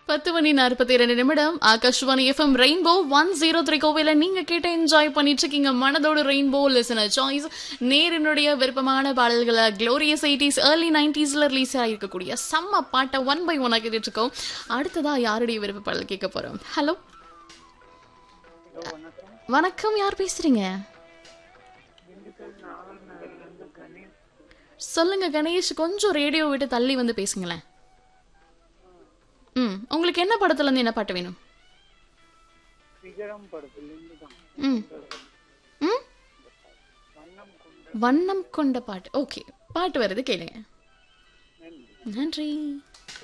பத்து மணி நாற்பத்தி இரண்டு நிமிடம் Akashvani FM rainbow one zero three கோவில நீங்க கேட்ட என்ஜாய் பண்ணிட்டு இருக்கீங்க மனதோட ரெயின்போ லிசனர் சாய்ஸ் நேரினுடைய விருப்பமான பாடல்களை க்ளோரியஸ் எயிட்டிஸ் ஏர்லி நைன்டிஸ்ல ரிலீஸ் ஆகிருக்கக்கூடிய செம்ம பாட்டை ஒன் பை ஒன் கேட்டுட்டு இருக்கோம் அடுத்ததா யாருடைய விருப்ப பாடல் கேட்க போறோம் ஹலோ வணக்கம் யார் பேசுறீங்க சொல்லுங்க கணேஷ் கொஞ்சம் ரேடியோ விட்டு தள்ளி வந்து பேசுங்களேன் ம் உங்களுக்கு என்ன படத்துல இருந்து என்ன பாட்டு வேணும் சிகரம் படத்துலேருந்து தான் ம் ம் வண்ணம் கொண்ட பாட்டு ஓகே பாட்டு வருது கேளுங்க நன்றி